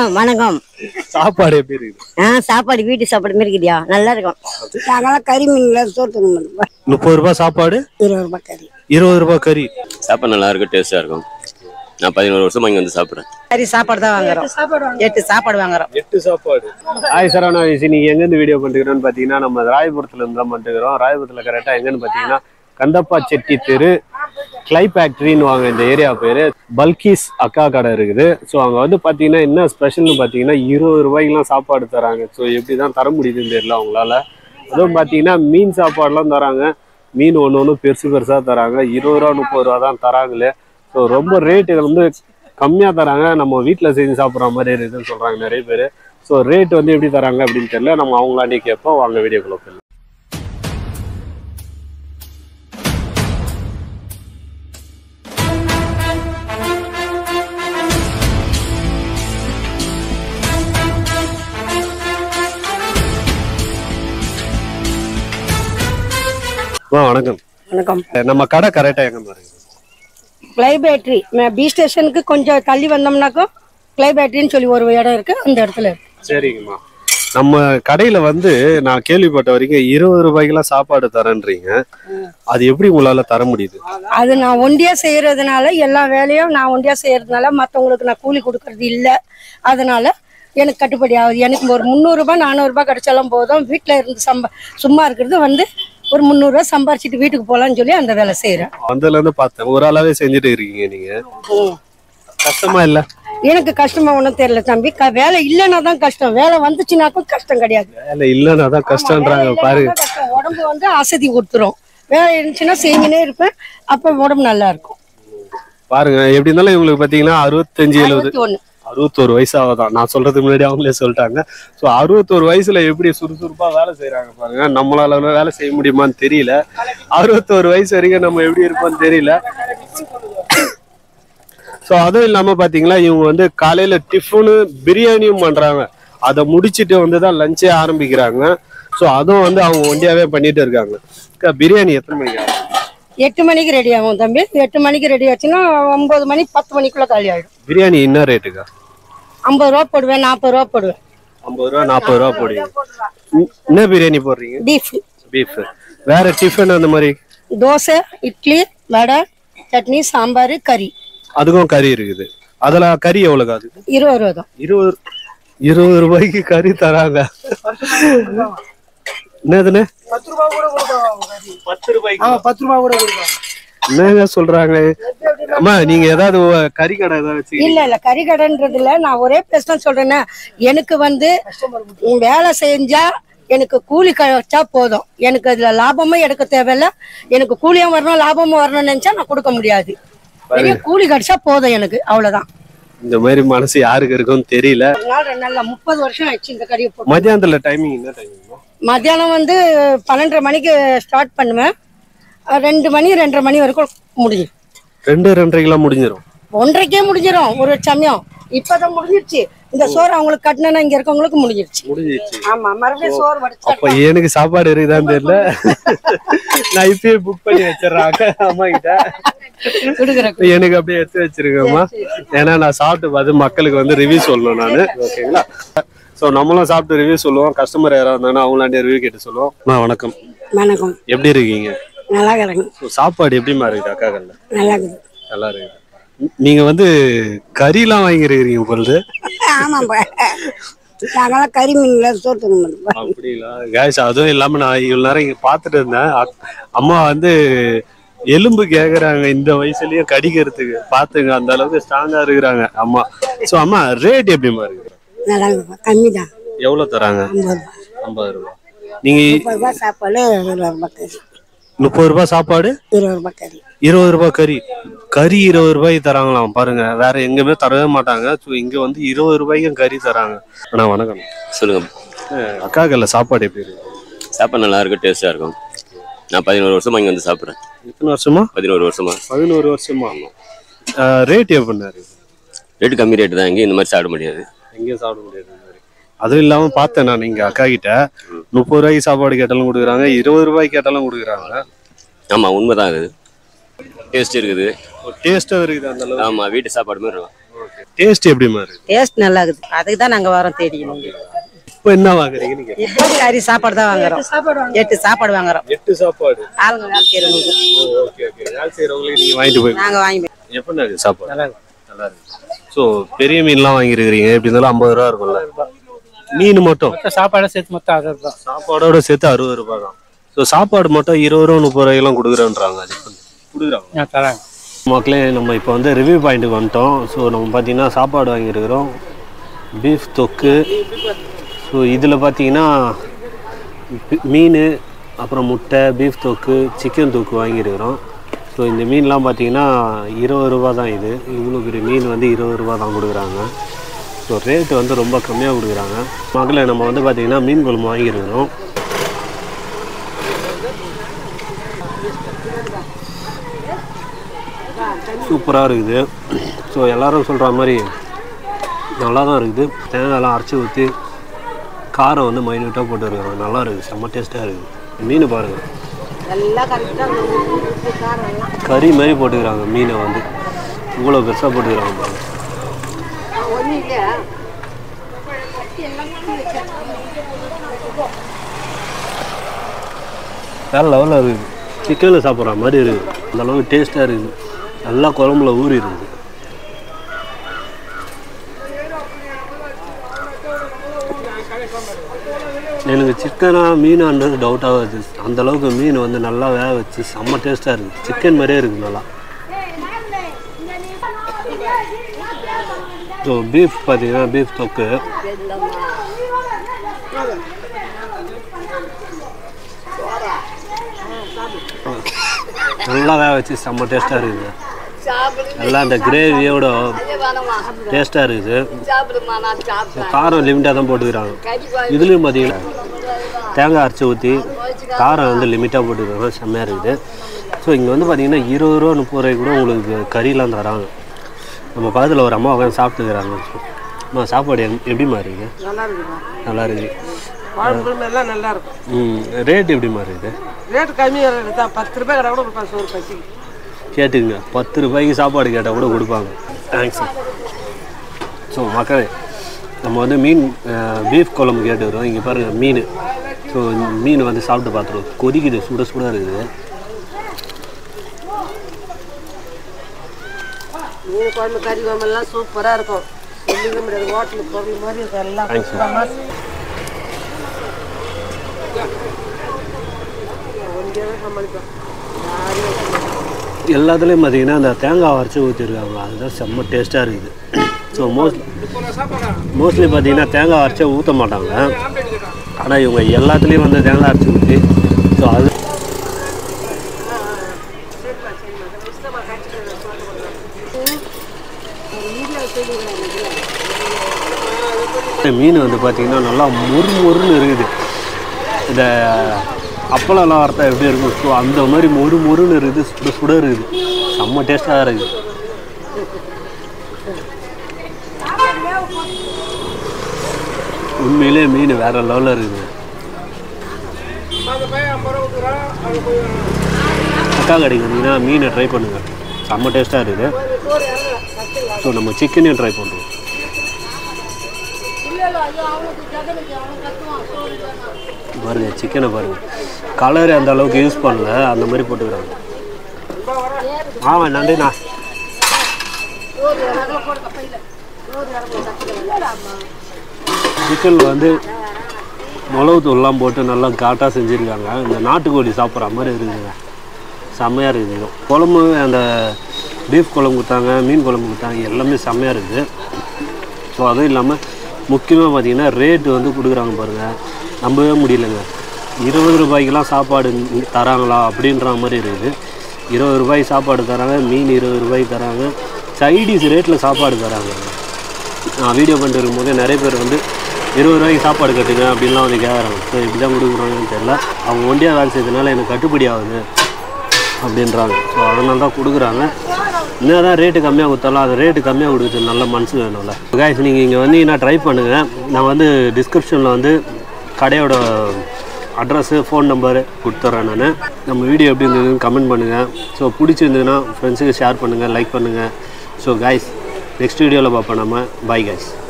வணக்கம் சாப்பாடு எப்படி இருக்குது ஆ சாப்பாடு வீட்டு சாப்பாடு மாதிரி இருக்குதியா நல்லா இருக்கும் நாங்களாம் கறி மீன்ல சோறு தூங்க மாட்டோம் முப்பது ரூபாய் சாப்பாடு இருபது ரூபாய் கறி இருபது ரூபாய் கறி சாப்பாடு நல்லா இருக்கும் டேஸ்டா இருக்கும் நான் பதினோரு வருஷமா இங்க வந்து சாப்பிடுறேன் சரி சாப்பாடு தான் வாங்குறோம் எட்டு சாப்பாடு வாங்குறோம் எட்டு சாப்பாடு ஹாய் சரவணா விஷயம் நீங்க எங்கேருந்து வீடியோ பண்ணிக்கிறோம்னு பாத்தீங்கன்னா நம்ம ராயபுரத்துல இருந்து தான் பண்ணிக்கிறோம் ராயபுரத்துல கரெக்டா எங்கன்னு பாத்தீங்கன்னா கந்தப்பா செட்டி தெரு கிளை ஃபேக்டரின்னு வாங்க இந்த ஏரியா பேரு பல்கிஸ் அக்கா கடை இருக்குது ஸோ அங்க வந்து பாத்தீங்கன்னா என்ன ஸ்பெஷல்னு பாத்தீங்கன்னா இருபது ரூபாய்க்குலாம் சாப்பாடு தராங்க ஸோ எப்படி தான் தர முடியுதுன்னு தெரியல அவங்களால அதுவும் பாத்தீங்கன்னா மீன் சாப்பாடுலாம் தராங்க மீன் ஒன்று ஒன்று பெருசு பெருசாக தராங்க இருபது ரூபா முப்பது ரூபா தான் தராங்களே ஸோ ரொம்ப ரேட்டு வந்து கம்மியாக தராங்க நம்ம வீட்டில் செஞ்சு சாப்பிட்ற மாதிரி இருக்குதுன்னு சொல்கிறாங்க நிறைய பேர் ஸோ ரேட் வந்து எப்படி தராங்க அப்படின்னு தெரியல நம்ம அவங்களாண்டே கேட்போம் வாங்க வீடியோக்குள்ள போயிடலாம் ஆ வணக்கம் வணக்கம் நம்ம கடை கரெக்டாக எங்கே பாருங்க கிளை பேட்டரி பி ஸ்டேஷனுக்கு கொஞ்சம் தள்ளி வந்தோம்னாக்கா கிளை பேட்டரின்னு சொல்லி ஒரு இடம் இருக்கு அந்த இடத்துல இருக்கு சரிங்கம்மா நம்ம கடையில வந்து நான் கேள்விப்பட்ட வரைக்கும் இருபது ரூபாய்க்கெல்லாம் சாப்பாடு தரேன்றீங்க அது எப்படி உங்களால தர முடியுது அது நான் ஒண்டியா செய்யறதுனால எல்லா வேலையும் நான் ஒண்டியா செய்யறதுனால மற்றவங்களுக்கு நான் கூலி கொடுக்கறது இல்லை அதனால எனக்கு கட்டுப்படி ஆகுது எனக்கு ஒரு முந்நூறுரூபா நானூறுரூபா கிடைச்சாலும் போதும் வீட்டில் இருந்து சம்பா சும்மா இருக்கிறது வந்து ஒரு முந்நூறுரூவா சம்பாரிச்சிட்டு வீட்டுக்கு போகலான்னு சொல்லி அந்த வேலை செய்கிறேன் வந்ததுல இருந்து பார்த்தேன் ஒரு ஆளாவே செஞ்சுட்டு இருக்கீங்க நீங்க கஷ்டமா இல்ல எனக்கு கஷ்டமா ஒன்றும் தெரியல தம்பி க வேலை இல்லைன்னா தான் கஷ்டம் வேலை வந்துச்சுனாக்கும் கஷ்டம் கிடையாது வேலை இல்லைன்னா தான் கஷ்டம்ன்றாங்க பாருங்க இல்லைன்னா கஷ்டம். உடம்பு வந்து அசதி கொடுத்துரும் வேலை இருந்துச்சுன்னா செஞ்சுனே இருப்பேன் அப்ப உடம்பு நல்லா இருக்கும் பாருங்க எப்படி இருந்தாலும் இவங்களுக்கு பாத்தீங்கன்னா அறுபத்தஞ்சு எழுபது அறுபத்தி ஒண்ணு அறுபத்தோரு வயசு ஆகுதான் நான் சொல்றதுக்கு முன்னாடி அவங்களே சொல்லிட்டாங்க ஸோ அறுபத்தோரு வயசுல எப்படி சுறுசுறுப்பா வேலை செய்யறாங்க பாருங்க நம்மளால வேலை செய்ய முடியுமான்னு தெரியல அறுபத்தோரு வயசு வரைக்கும் நம்ம எப்படி இருப்போம்னு தெரியல ஸோ அதுவும் இல்லாம பாத்தீங்களா இவங்க வந்து காலையில டிஃபனு பிரியாணியும் பண்றாங்க அதை முடிச்சிட்டு வந்து தான் லஞ்சே ஆரம்பிக்கிறாங்க ஸோ அதுவும் வந்து அவங்க ஒண்டியாவே பண்ணிட்டு இருக்காங்க அக்கா, பிரியாணி எத்தனை மணிக்கு ஆகும்? எட்டு மணிக்கு ரெடி ஆகும் தம்பி எட்டு மணிக்கு ரெடி ஆச்சுன்னா ஒன்பது மணி பத்து மணிக்குள்ள காலி ஆயிடும் பிரியாணி என்ன ரேட்டுக்கா ஐம்பது ரூபா போடுவேன் நாற்பது ரூபா போடுவேன் ஐம்பது ரூபா நாற்பது ரூபா போடுவீங்க ம், என்ன பிரியாணி போடுறீங்க பீஃப் பீஃப் வேற டிஃபன் அந்த மாதிரி தோசை இட்லி வடை சட்னி சாம்பார் கறி அதுக்கும் கறி இருக்குது அதுல கறி எவ்வளவு அது இருபது ரூபா தான் இருபது இருபது ரூபாய்க்கு கறி தராங்க என்னதுன்னு பத்து ரூபாய்க்கு பத்து ரூபா கூட கொடுப்பாங்க என்னங்க சொல்றாங்க அம்மா நீங்க ஏதாவது ஒ- கறி கடை ஏதாவது வச்சு இல்ல இல்ல கறி கடைன்றதுல நான் ஒரே பேச தான் சொல்றேன்னா எனக்கு வந்து வேலை செஞ்சா எனக்கு கூலி கிடைச்சா போதும் எனக்கு அதுல லாபமும் எடுக்க தேவையில்ல எனக்கு கூலியும் வரணும் லாபமும் வரணும்னு நினைச்சா நான் கொடுக்க முடியாது பெரிய கூலி கிடைச்சா போதும் எனக்கு அவ்வளவுதான் இந்த மாதிரி மனசு யாருக்கு இருக்கும்னு தெரியல ஒரு நாள் ரெண்டு நாள்ல முப்பது வருஷம் ஆயிடுச்சு இந்த கறியை போட்டு மத்தியானத்துல டைமிங் என்ன டைமிங் மத்தியானம் வந்து பன்னெண்டரை மணிக்கு ஸ்டார்ட் பண்ணுவேன் அஹ் ரெண்டு மணி ரெண்டரை மணி வரைக்கும் முடியும் ரெண்டு ரெண்டரைக்கெல்லாம் முடிஞ்சிடும் ஒன்றரைக்கே முடிஞ்சிடும் ஒரு சமயம் இப்பதான் முடிஞ்சிருச்சு இந்த சோறு அவங்களுக்கு கட்டினா இங்க இருக்கவங்களுக்கு முடிஞ்சிருச்சு முடிஞ்சிச்சு ஆமா மறுபடியும் சோறு வடிச்சா அப்ப எனக்கு சாப்பாடு இருக்குதான்னு தெரியல நான் இப்பயே புக் பண்ணி வச்சிடுறாங்க அம்மா கிட்ட கொடுக்குறேன் எனக்கு அப்படியே எடுத்து வச்சிருக்கேம்மா ஏன்னா நான் சாப்பிட்டு பார்த்து மக்களுக்கு வந்து ரிவ்யூ சொல்லணும் நான் ஓகேங்களா ஸோ நம்மளும் சாப்பிட்டு ரிவ்யூ சொல்லுவோம் கஸ்டமர் யாராவது இருந்தாங்கன்னா அவங்களாண்டே ரிவ்யூ கேட்டு சொல்லுவோம் அம்மா வணக்கம் வணக்கம் எப்படி இருக்கீங்க நல்லா இருக்கிறேங்க ஸோ சாப்பாடு எப்படிமா இருக்குது அக்காக்கல்ல நல்லா இருக்குது நல்லா இருக்குது நீங்க வந்து கறிலாம் வாங்கிருக்கிறீங்க பொழுது ஆமாப்பா நாங்களாம் கறி மீன்ல சோறு தூங்க மாட்டோம் அப்படிங்களா கேஸ் அதுவும் இல்லாம நான் இவ்வளவு நேரம் இங்க பாத்துட்டு இருந்தேன் அக்- அம்மா வந்து எலும்பு கேக்குறாங்க இந்த வயசுலயும் கடிக்கிறதுக்கு பாத்துங்க அந்த அளவுக்கு ஸ்ட்ராங்கா இருக்கிறாங்க அம்மா சோ அம்மா ரேட் எப்படிமா இருக்கு நல்லா இருக்குப்பா கம்மி தான் எவ்வளவு தராங்க ஐம்பது ரூபா ஐம்பது ரூபாய் நீங்க முப்பது ரூபா சாப்பாடு இருபது ரூபா கறி முப்பது ரூபாய் சாப்பாடு இருபது ரூபா கறி இருபது ரூபாய் கறி கறி இருபது ரூபாய் தராங்களாம் பாருங்க வேற எங்கேயுமே தரவே மாட்டாங்க ஸோ இங்க வந்து இருபது ரூபாய்க்கும் கறி தராங்க அண்ணா வணக்கம் சொல்லுங்க அஹ் அக்காக்கல்ல சாப்பாடு எப்படி இருக்கு சாப்பாடு நல்லா இருக்கும் டேஸ்டா இருக்கும் நான் பதினோரு வருஷமா இங்க வந்து சாப்பிடுறேன் எத்தனை வருஷமா பதினோரு வருஷமா பதினோரு வருஷமா ரேட் எப்படின்னா இருக்கு ரேட்டு கம்மி ரேட்டு தான் எங்கேயும் இந்த மாதிரி சாப்பிட முடியாது எங்கேயும் சாப்பிட முடியாது இந்த மாதிரி. அதுவும் இல்லாம பார்த்தேன் நான் இங்க அக்கா கிட்ட முப்பது ரூபாய்க்கு சாப்பாடு கேட்டாலும் கொடுக்குறாங்க இருபது ரூபாய்க்கு கேட்டாலும் கொடுக்குறாங்க ஆமா உண்மைதான் அது டேஸ்ட் இருக்குது டேஸ்டும் இருக்குது அந்த அளவுக்கு ஆமா வீட்டு சாப்பாடு மாதிரி இருக்கும் டேஸ்ட் எப்படிமா இருக்கு டேஸ்ட் நல்லா இருக்குது அதுக்கு தான் நாங்க வரோம் தேடிக்கணும் இப்போ என்ன வாங்குறீங்க நீங்க இப்போ கறி சாப்பாடு தான் வாங்குறோம் எட்டு சாப்பாடு வாங்குறோம் எட்டு சாப்பாடு ஆளுங்க வேலை செய்யறவங்களுக்கு ஓகே ஓகே வேலை செய்யறவங்களுக்கு நீங்க வாங்கிட்டு போய் நாங்க வாங்கி எப்படி இருக்கு சாப்பாடு நல்லா நல்லா இருக்கு ஸோ பெரிய மீன்லாம் வாங்கியிருக்கிறீங்க எப்படி இருந்தாலும் ஐம்பது ரூபா இருக்கும்ல மீன் மட்டும் சாப்பாடை சேர்த்து மொத்தம் அறுபது ரூபா சாப்பாடோட சேர்த்து அறுபது ரூபாய் தான் ஸோ சாப்பாடு மட்டும் இருபது ரூபா முப்பது ரூபாய்க்கெல்லாம் கொடுக்குறேன்றாங்க அது எப்படி? கொடுக்குறாங்க நான் தரேன் மக்களே நம்ம இப்போ வந்து ரிவ்யூ பாயிண்ட்டுக்கு வந்துட்டோம் ஸோ நம்ம பார்த்தீங்கன்னா சாப்பாடு வாங்கியிருக்கிறோம் பீஃப் தொக்கு ஸோ இதில் பார்த்தீங்கன்னா பி- மீன் அப்புறம் முட்டை பீஃப் தொக்கு சிக்கன் தொக்கு வாங்கியிருக்கிறோம் ஸோ இந்த மீன்லாம் பார்த்தீங்கன்னா இருபது ரூபா தான் இது இவ்வளோ பெரிய மீன் வந்து இருபது ரூபா தான் கொடுக்குறாங்க ஸோ ரேட்டு வந்து ரொம்ப கம்மியாக கொடுக்குறாங்க மகளே நம்ம வந்து பார்த்தீங்கன்னா மீன் குழம்பு வாங்கியிருக்கிறோம் சூப்பராக இருக்குது ஸோ எல்லாரும் சொல்கிற மாதிரி நல்லா தான் இருக்குது தேங்காயெல்லாம் அரைச்சி ஊற்றி காரம் வந்து மைன்யூட்டாக போட்டுருக்காங்க நல்லா இருக்குது செம்ம டேஸ்ட்டாக இருக்குது மீன் பாருங்கள் எல்லாம் கரெக்டாக கறி மாதிரி போட்டுக்கிறாங்க மீனை வந்து இவ்வளோ பெருசாக போட்டுக்கிறாங்க பாருங்க ஒன்றும் இல்லையா வேறு லெவலில் இருக்குது சிக்கனில் சாப்பிட்ற மாதிரி இருக்குது அந்த அளவுக்கு டேஸ்ட்டாக இருக்குது நல்லா குழம்புல ஊறி இருக்குது எனக்கு சிக்கனா மீனான்றது டவுட்டாக வருது அந்த அளவுக்கு மீன் வந்து நல்லா வேக வச்சு செம்ம டேஸ்ட்டாக இருக்குது சிக்கன் மாதிரியே இருக்குது நல்லா ஸோ பீஃப் பார்த்தீங்கன்னா பீஃப் தொக்கு நல்லா வேக வச்சு செம்ம டேஸ்ட்டாக இருக்குது நல்லா அந்த கிரேவியோட டேஸ்ட்டாக இருக்குது காரம் லிமிட்டாக தான் போட்டுக்கிறாங்க இதுலேயும் பார்த்தீங்கன்னா தேங்காய் அரைச்சி ஊற்றி காரம் வந்து லிமிட்டாக போட்டுக்கிறாங்க செம்மையாக இருக்குது ஸோ இங்கே வந்து பார்த்தீங்கன்னா இருபது ரூபா முப்பது ரூபாய்க்கு கூட உங்களுக்கு கறிலாம் தராங்க நம்ம பக்கத்தில் ஒரு அம்மா உட்காந்து சாப்பிட்டுக்கிறாங்க அம்மா சாப்பாடு எப்- எப்படிம்மா இருக்குது நல்லா இருக்குதா நல்லா இருக்குது குழம்பு எல்லாம் நல்லா இருக்கும் ம் ரேட் எப்படிம்மா இருக்குது ரேட்டு கம்மியாக இருக்குது தான் பத்து ரூபாய் கடை கூட கொடுப்பாங்க சோறு பசிக்கு கேட்டுங்க பத்து ரூபாய்க்கு சாப்பாடு கேட்டால் கூட கொடுப்பாங்க தேங்க்ஸ் ஸோ மக்களே நம்ம வந்து மீன் பீஃப் குழம்பு கேட்டு வரோம் இங்கே பாருங்கள் மீன் ஸோ மீன் வந்து சாப்பிட்டு பார்த்துருவோம் கொதிக்குது சுட சுட இருக்குது மீன் குழம்பு கறி குழம்பு எல்லாம் சூப்பராக இருக்கும் சொல்லிக்க முடியாது ஹோட்டலுக்கு பொருள் மாதிரி இருக்கும் எல்லாம் Thanks, sir. சுத்தமா. ஒண்டியாவே சமாளிப்பேன் யாரையும் வைக்க மாட்டேன். எல்லாத்துலேயும் பார்த்தீங்கன்னா அந்த தேங்காய் அரைச்சி ஊற்றிருக்காங்க அதுதான் செம்ம டேஸ்ட்டாக இருக்குது ஸோ மோஸ்ட் மோஸ்ட்லி பார்த்தீங்கன்னா தேங்காய் அரைச்சி ஊற்ற மாட்டாங்க ஆனால் இவங்க எல்லாத்துலேயும் வந்து தேங்காய் அரைச்சி ஊற்றி ஸோ அது மீன் வந்து பார்த்தீங்கன்னா நல்லா மொறு மொறுன்னு இருக்குது இந்த அப்பளம்லாம் வறுத்தா எப்படி இருக்கும் ஸோ அந்த மாதிரி மொறு மொறுன்னு இருக்குது சுட சுட இருக்குது செம்ம டேஸ்ட்டாக இருக்குது உண்மையிலே மீன் வேற லெவலில் இருக்குது அக்கா கடைக்கு வந்தீங்கன்னா மீனை ட்ரை பண்ணுங்க செம்ம டேஸ்ட்டாக இருக்குது ஸோ நம்ம சிக்கனையும் ட்ரை பண்ணுறோம் பாருங்க சிக்கனை பாருங்க கலர் அந்த அளவுக்கு யூஸ் பண்ணல அந்த மாதிரி போட்டுக்கிறாங்க ஆமாம் நன்றிண்ணா சிக்கனில் வந்து மிளகு தூள்லாம் போட்டு நல்லா காட்டாக செஞ்சுருக்காங்க இந்த நாட்டுக்கோழி சாப்பிட்ற மாதிரி இருக்குதுங்க செம்மையாக இருக்குது இது. குழம்பு அந்த பீஃப் குழம்பு கொடுத்தாங்க மீன் குழம்பு கொடுத்தாங்க எல்லாமே செம்மையாக இருக்குது ஸோ அதுவும் இல்லாமல் முக்கியமாக பார்த்தீங்கன்னா ரேட்டு வந்து கொடுக்குறாங்க பாருங்கள் நம்பவே முடியலங்க இருபது ரூபாய்க்கெலாம் சாப்பாடு இங்க தராங்களா அப்படின்ற மாதிரி இருக்குது இருபது ரூபாய்க்கு சாப்பாடு தராங்க மீன் இருபது ரூபாய்க்கு தராங்க சைடிஸ் ரேட்டில் சாப்பாடு தராங்க நான் வீடியோ பண்ணிட்டு இருக்கும்போது நிறைய பேர் வந்து இருபது ரூபாய்க்கு சாப்பாடு கட்டுங்க அப்படின்லாம் வந்து கேட்குறாங்க ஸோ இப்படி தான் கொடுக்குறாங்கன்னு தெரியல அவங்க ஒண்டியாக வேலை செய்யறதுனால எனக்கு கட்டுப்படி ஆகுது அப்படின்றாங்க ஸோ அதனால தான் கொடுக்குறாங்க என்ன தான் ரேட்டு கம்மியாக கொடுத்தாலும் அது ரேட்டு கம்மியாக கொடுக்குறது நல்ல மனசு வேணும்ல காய்ஸ் நீங்கள் இங்கே வந்தீங்கன்னா ட்ரை பண்ணுங்கள் நான் வந்து டிஸ்கிரிப்ஷனில் வந்து கடையோட அட்ரஸ்ஸு ஃபோன் நம்பரு கொடுத்துட்றேன் நான் நம்ம வீடியோ எப்படி இருந்ததுன்னு கமெண்ட் பண்ணுங்கள் ஸோ பிடிச்சிருந்ததுன்னா ஃப்ரெண்ட்ஸுக்கு ஷேர் பண்ணுங்கள் லைக் பண்ணுங்கள் ஸோ காய்ஸ் நெக்ஸ்ட் வீடியோவில் பார்ப்போம் நம்ம பாய் guys